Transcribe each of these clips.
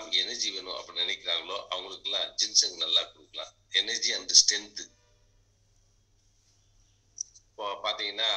யாரெல்லாம் எனர்ஜி வேணும் அப்படின்னு நினைக்கிறாங்களோ அவங்களுக்கெல்லாம் ஜின்சங் நல்லா கொடுக்கலாம் எனர்ஜி அண்ட் ஸ்ட்ரென்த் இப்போ பாத்தீங்கன்னா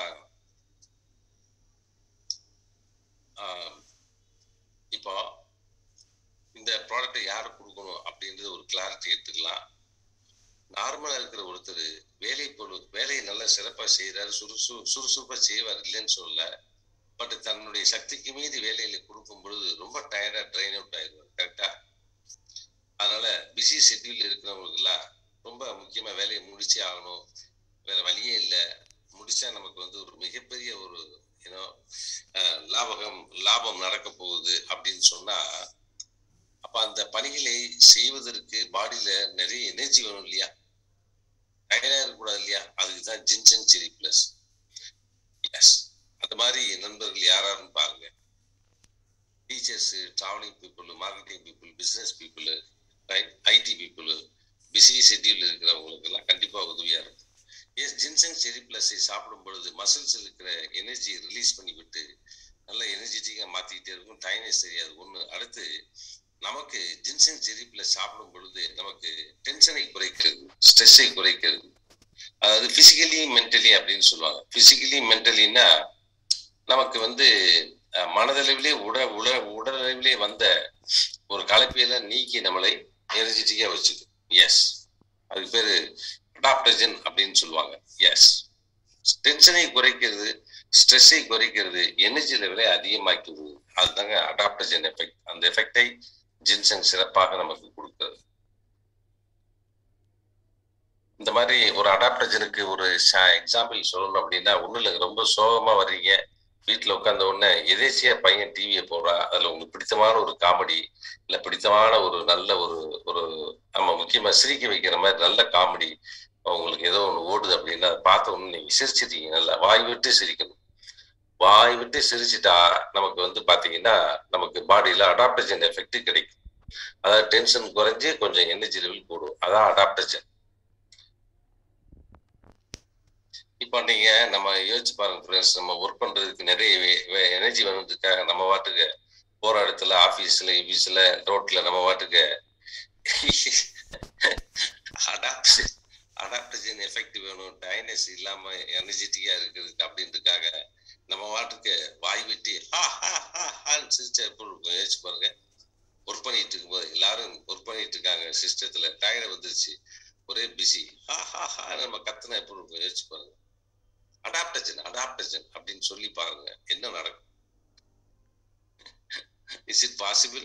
ஆஹ், இப்போ இந்த ப்ராடக்ட்டை யாருக்கு கொடுக்கணும் அப்படின்றது ஒரு கிளாரிட்டி எடுத்துக்கலாம் நார்மலா இருக்கிற ஒருத்தர் வேலை பொழு வேலையை நல்லா சிறப்பா செய்யறாரு சுறுசு சுறுசுறுப்பா செய்வார் இல்லைன்னு சொல்லல பட் தன்னுடைய சக்திக்கு மீறி வேலையில கொடுக்கும் பொழுது ரொம்ப டயர்டா ட்ரைன் அவுட் ஆயிடுவார் கரெக்டா அதனால பிஸி ஷெட்யூல் இருக்கிறவங்களுக்குலாம் ரொம்ப முக்கியமா வேலையை முடிச்சே ஆகணும் வேற வழியே இல்லை முடிச்சா நமக்கு வந்து ஒரு மிகப்பெரிய ஒரு ஏன்னோ லாபகம் லாபம் நடக்க போகுது அப்படின்னு சொன்னா அப்ப அந்த பணிகளை செய்வதற்கு பாடியில நிறைய எனர்ஜி வேணும் இல்லையா டயர்டா இருக்கக்கூடாது இல்லையா அதுக்கு தான் ஜின்சன் சிரி பிளஸ் எஸ் அந்த மாதிரி நண்பர்கள் யாராருன்னு பாருங்க teachers traveling people marketing people business people right IT people busy schedule இருக்கிறவங்களுக்கு எல்லாம் கண்டிப்பா உதவியா இருக்கும் எஸ் ஜின்சங் செரி பிளஸை சாப்பிடும் பொழுது மசில்ஸ் இருக்கிற எனர்ஜி ரிலீஸ் பண்ணி விட்டு நல்ல எனர்ஜெட்டிக்கா மாத்திக்கிட்டே இருக்கும் டைனஸ் தெரியாது ஒண்ணு அடுத்து நமக்கு ஜின்சங் செரி பிளஸ் சாப்பிடும் பொழுது நமக்கு டென்ஷனை குறைக்கிறது ஸ்ட்ரெஸ்ஸை குறைக்கிறது அதாவது பிசிக்கலி மென்டலி அப்படின்னு சொல்லுவாங்க பிசிக்கலி மென்டலின்னா நமக்கு வந்து அஹ், மனதளவிலே உட உட உடலளவிலே வந்த ஒரு கலப்பையில நீக்கி நம்மளை எனர்ஜெட்டிக்கா வச்சுது எஸ் அதுக்கு பேரு அடாப்டஜன் அப்படின்னு சொல்லுவாங்க எஸ் டென்ஷனை குறைக்கிறது ஸ்ட்ரெஸ்ஸை குறைக்கிறது எனர்ஜி லெவலை அதிகமாக்குது அதுதாங்க அடாப்டஜன் எஃபெக்ட் அந்த எஃபெக்டை ஜின்சங் சிறப்பாக நமக்கு கொடுக்கிறது இந்த மாதிரி ஒரு அடாப்டஜனுக்கு ஒரு எக்ஸாம்பிள் சொல்லணும் அப்படின்னா ஒண்ணு இல்லைங்க ரொம்ப சோகமா வர்றீங்க வீட்டுல உட்கார்ந்த உடனே எதேச்சியா பையன் டிவியை போடுறான் அதுல உங்களுக்கு பிடித்தமான ஒரு காமெடி இல்ல பிடித்தமான ஒரு நல்ல ஒரு ஒரு நம்ம முக்கியமா சிரிக்க வைக்கிற மாதிரி நல்ல காமெடி உங்களுக்கு ஏதோ ஒண்ணு ஓடுது அப்படின்னா அதை பார்த்த உடனே நீங்க சிரிச்சிட்டீங்க நல்லா வாய் விட்டு சிரிக்கணும் வாய் விட்டு சிரிச்சிட்டா நமக்கு வந்து பாத்தீங்கன்னா நமக்கு பாடியில அடாப்டஜன் எஃபெக்ட் கிடைக்கும் அதாவது டென்ஷன் குறைஞ்சு கொஞ்சம் எனர்ஜி லெவல் கூடும் அதான் அடாப்டஜன் இப்போ நீங்க நம்ம யோசிச்சு பாருங்க ஃப்ரெண்ட்ஸ் நம்ம ஒர்க் பண்றதுக்கு நிறைய எனர்ஜி வேணுன்றதுக்காக நம்ம வாட்டுக்கு போற இடத்துல ஆபீஸ்ல ஆபீஸ்ல ரோட்ல நம்ம வாட்டுக்கு அடாப்டேஷன் அடாப்டேஷன் எஃபெக்ட் வேணும் டயனஸ் இல்லாம எனர்ஜெட்டிக்கா இருக்கிறதுக்கு அப்படின்றதுக்காக நம்ம வாட்டுக்கு வாய் விட்டு ஹா ஹா ஹா ஹான்னு சிரிச்சா எப்படி இருக்கும் யோசிச்சு பாருங்க ஒர்க் பண்ணிட்டு இருக்கும்போது எல்லாரும் ஒர்க் பண்ணிட்டு இருக்காங்க சிஸ்டத்துல டயர்ட் வந்துருச்சு ஒரே பிஸி ஹா ஹா ஹா நம்ம கத்துனா எப்படி இருக்கும் யோசிச்சு பாருங்க அடாப்டேஷன் அடாப்டேஷன் அப்படின்னு சொல்லி பாருங்க என்ன நடக்கும் இஸ் இட் பாசிபிள்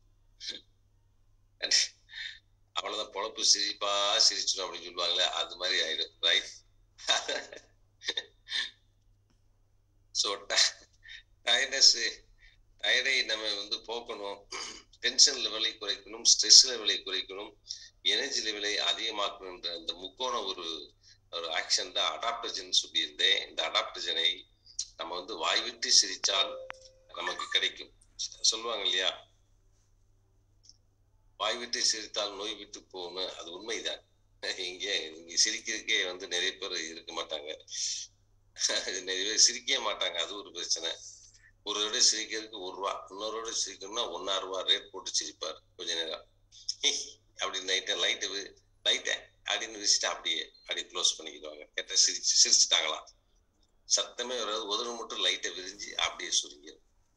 அவ்வளவுதான் பொழப்பு சிரிப்பா சிரிச்சிடும் அப்படின்னு சொல்லுவாங்களே அது மாதிரி ஆயிடும் ரைட் ஸோ டயர்னஸ் டயர்டை நம்ம வந்து போக்கணும் டென்ஷன் லெவலை குறைக்கணும் ஸ்ட்ரெஸ் லெவலை குறைக்கணும் எனர்ஜி லெவலை அதிகமாக்கணுன்ற அந்த முக்கோண ஒரு ஒரு ஆக்ஷன் தான் அடாப்டஜன் சொல்லியிருந்தேன் இந்த அடாப்டஜனை நம்ம வந்து வாய் விட்டு சிரிச்சால் நமக்கு கிடைக்கும் சொல்லுவாங்க இல்லையா வாய் விட்டு சிரித்தால் நோய் விட்டு போகணும் அது உண்மைதான் இங்க இங்க சிரிக்கிறதுக்கே வந்து நிறைய பேர் இருக்க மாட்டாங்க நிறைய பேர் சிரிக்கவே மாட்டாங்க அது ஒரு பிரச்சனை ஒரு தடவை சிரிக்கிறதுக்கு ஒரு ரூபா இன்னொரு தடவை சிரிக்கணும்னா ஒன்னா ரூபா ரேட் போட்டு சிரிப்பார் கொஞ்ச நேரம் அப்படி நைட்டை லைட்டு லைட்டை அப்படின்னு வச்சுட்டு அப்படியே அப்படியே க்ளோஸ் பண்ணிக்கிடுவாங்க கேட்ட சிரிச்சு சிரிச்சுட்டாங்களாம் சத்தமே வராது உதடு மட்டும் லைட்டை விரிஞ்சு அப்படியே சுருங்கிடும்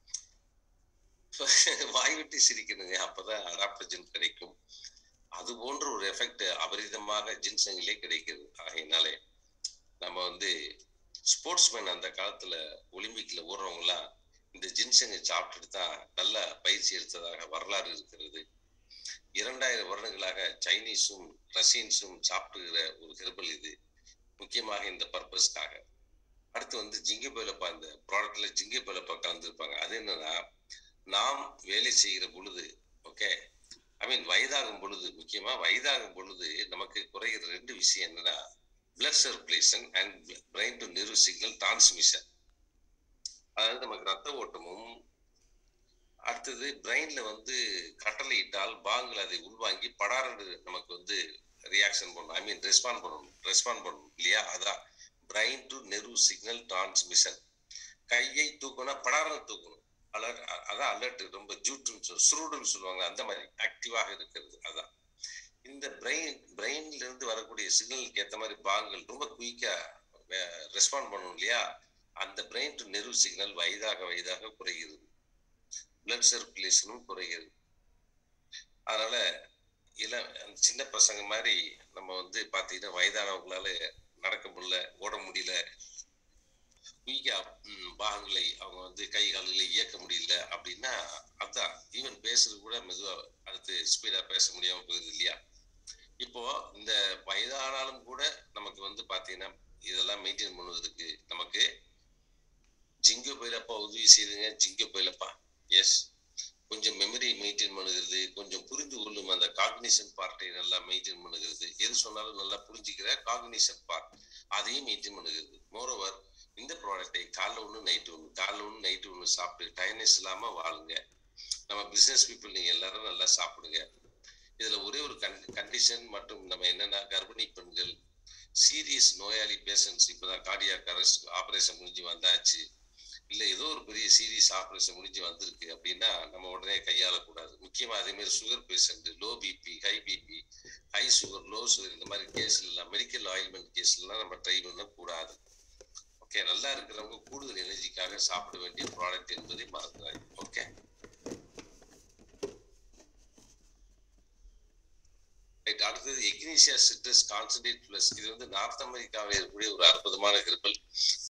வாய் விட்டு சிரிக்கணுங்க அப்பதான் அடாப்டஜன் கிடைக்கும் அது போன்ற ஒரு எஃபெக்ட் அபரிதமாக ஜின்சங்கிலே கிடைக்கிறது ஆகையினாலே நம்ம வந்து ஸ்போர்ட்ஸ்மேன் அந்த காலத்துல ஒலிம்பிக்ல ஓடுறவங்க எல்லாம் இந்த ஜின்சங்கை சாப்பிட்டுட்டு தான் நல்ல பயிற்சி எடுத்ததாக வரலாறு இருக்கிறது இரண்டாயிரம் வருடங்களாக சைனீஸும் ரஷ்யன்ஸும் சாப்பிடுகிற ஒரு ஹெர்பல் இது முக்கியமாக இந்த பர்பஸ்க்காக அடுத்து வந்து ஜிங்கி பைலப்பா இந்த ப்ராடக்ட்ல ஜிங்கி பைலப்பா கலந்துருப்பாங்க அது என்னன்னா நாம் வேலை செய்கிற பொழுது ஓகே ஐ மீன் வயதாகும் பொழுது முக்கியமா வயதாகும் பொழுது நமக்கு குறைகிற ரெண்டு விஷயம் என்னன்னா blood circulation and brain to nerve signal transmission அதாவது நமக்கு ரத்த ஓட்டமும் அடுத்தது பிரெயின்ல வந்து கட்டளை இட்டால் பாங்கள் அதை உள்வாங்கி படாரண்டு நமக்கு வந்து ரியாக்ஷன் பண்ணணும் ஐ மீன் ரெஸ்பாண்ட் பண்ணணும் ரெஸ்பாண்ட் பண்ணணும் இல்லையா அதான் brain to nerve signal transmission கையை தூக்கணும் படாரம் தூக்கணும் அலர்ட் அதான் அலர்ட் ரொம்ப ஜூட்டுன்னு சொல் சுருடுன்னு சொல்லுவாங்க அந்த மாதிரி ஆக்டிவாக இருக்கிறது அதான் இந்த பிரெயின் பிரெயின்ல இருந்து வரக்கூடிய சிக்னலுக்கு ஏற்ற மாதிரி பாகங்கள் ரொம்ப குயிக்கா ரெஸ்பாண்ட் பண்ணும் இல்லையா அந்த பிரெயின் டு நெர்வ் சிக்னல் வயதாக வயதாக குறைகிறது பிளட் சர்க்குலேஷனும் குறைகிறது அதனால இள அந்த சின்ன பசங்க மாதிரி நம்ம வந்து பாத்தீங்கன்னா வயதானவங்களால நடக்க முடியல ஓட முடியல குயிக்கா பாகங்களை அவங்க வந்து கை கால்களை இயக்க முடியல அப்படின்னா அதான் ஈவன் பேசுறது கூட மெதுவா அடுத்து ஸ்பீடா பேச முடியாம போகுது இல்லையா இப்போ இந்த வயதானாலும் கூட நமக்கு வந்து பாத்தீங்கன்னா இதெல்லாம் மெயின்டைன் பண்ணுவதற்கு நமக்கு ஜிங்க பயிலப்பா உதவி செய்யுதுங்க ஜிங்க பயிலப்பா எஸ் கொஞ்சம் மெமரி மெயின்டைன் பண்ணுகிறது கொஞ்சம் புரிந்து கொள்ளும் அந்த காக்னிஷன் பார்ட்டை நல்லா மெயின்டைன் பண்ணுகிறது எது சொன்னாலும் நல்லா புரிஞ்சுக்கிற காக்னிஷன் பார்ட் அதையும் மெயின்டைன் பண்ணுகிறது மோரோவர் இந்த ப்ராடக்டை காலைல ஒன்று நைட்டு ஒன்று காலைல ஒன்று நைட்டு ஒன்று சாப்பிட்டு டைனஸ் இல்லாம வாழுங்க நம்ம பிசினஸ் பீப்புள் நீங்க எல்லாரும் நல்லா சாப்பிடுங்க இதுல ஒரே ஒரு கன் கண்டிஷன் மற்றும் நம்ம என்னன்னா கர்ப்பிணி பெண்கள் சீரியஸ் நோயாளி பேஷண்ட்ஸ் இப்பதான் கார்டியாக் அரெஸ்ட் ஆபரேஷன் முடிஞ்சு வந்தாச்சு இல்ல ஏதோ ஒரு பெரிய சீரியஸ் ஆபரேஷன் முடிஞ்சு வந்திருக்கு அப்படின்னா நம்ம உடனே கையாளக்கூடாது முக்கியமா அதே மாதிரி sugar patient low BP high BP high sugar low sugar இந்த மாதிரி கேஸ்ல எல்லாம் மெடிக்கல் ஆயில்மெண்ட் கேஸ்ல எல்லாம் நம்ம ட்ரை பண்ண கூடாது ஓகே நல்லா இருக்கிறவங்க கூடுதல் எனர்ஜிக்காக சாப்பிட வேண்டிய ப்ராடக்ட் என்பதை மறந்துடாது ஓகே ரைட் அடுத்தது எக்னீசியா சிட்ரஸ் கான்சன்ட்ரேட் பிளஸ் இது வந்து நார்த் அமெரிக்காவில் இருக்கக்கூடிய ஒரு அற்புதமான ஹெர்பல்